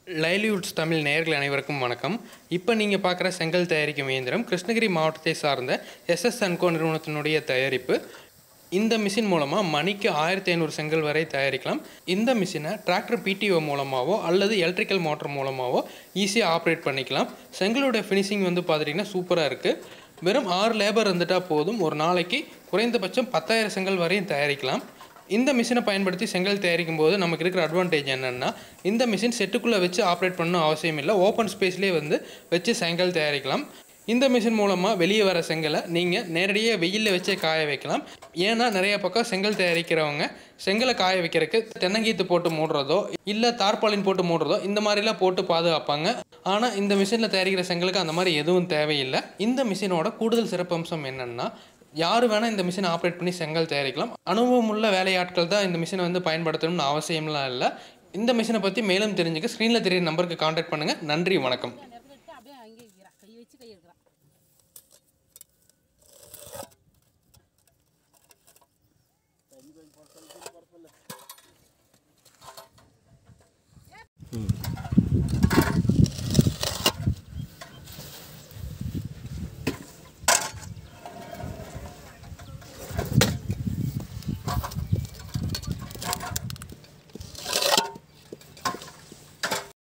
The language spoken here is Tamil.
லைவ்லிவுட்ஸ் தமிழ் நேயர்கள் அனைவருக்கும் வணக்கம் இப்போ நீங்கள் பார்க்குற செங்கல் தயாரிக்கும் இயந்திரம் கிருஷ்ணகிரி மாவட்டத்தை சார்ந்த எஸ்எஸ் அன்கோ நிறுவனத்தினுடைய தயாரிப்பு இந்த மிஷின் மூலமாக மணிக்கு ஆயிரத்தி ஐநூறு செங்கல் வரை தயாரிக்கலாம் இந்த மிஷினை டிராக்டர் பிடிஓ மூலமாகவோ அல்லது எலக்ட்ரிக்கல் மோட்டர் மூலமாகவோ ஈஸியாக ஆப்ரேட் பண்ணிக்கலாம் செங்கலோட ஃபினிஷிங் வந்து பார்த்துட்டிங்கன்னா சூப்பராக இருக்குது வெறும் ஆறு லேபர் இருந்துட்டால் போதும் ஒரு நாளைக்கு குறைந்தபட்சம் பத்தாயிரம் செங்கல் வரையும் தயாரிக்கலாம் இந்த மிஷினை பயன்படுத்தி செங்கல் தயாரிக்கும் போது நமக்கு இருக்கிற அட்வான்டேஜ் என்னென்னா இந்த மிஷின் செட்டுக்குள்ளே வச்சு ஆப்ரேட் பண்ணணும் அவசியம் இல்லை ஓப்பன் ஸ்பேஸ்லேயே வந்து வச்சு செங்கல் தயாரிக்கலாம் இந்த மிஷின் மூலமாக வெளியே வர செங்கலை நீங்கள் நேரடியாக வெயிலில் வச்சே காய வைக்கலாம் ஏன்னா நிறைய பக்கம் செங்கல் தயாரிக்கிறவங்க செங்கலை காய வைக்கிறதுக்கு தென்னங்கீத்து போட்டு மூடுறதோ இல்லை தார்பாலின் போட்டு மூடுறதோ இந்த மாதிரிலாம் போட்டு பாதுகாப்பாங்க ஆனால் இந்த மிஷினில் தயாரிக்கிற செங்கலுக்கு அந்த மாதிரி எதுவும் தேவையில்லை இந்த மிஷினோட கூடுதல் சிறப்பம்சம் என்னென்னா யார் வேணால் இந்த மிஷினை ஆப்ரேட் பண்ணி செங்கல் தயாரிக்கலாம் அனுபவம் உள்ள வேலையாட்கள் தான் இந்த மிஷினை வந்து பயன்படுத்தணும்னு அவசியம்லாம் இல்லை இந்த மிஷினை பற்றி மேலும் தெரிஞ்சுக்க ஸ்க்ரீனில் தெரியுற நம்பருக்கு காண்டாக்ட் பண்ணுங்கள் நன்றி வணக்கம்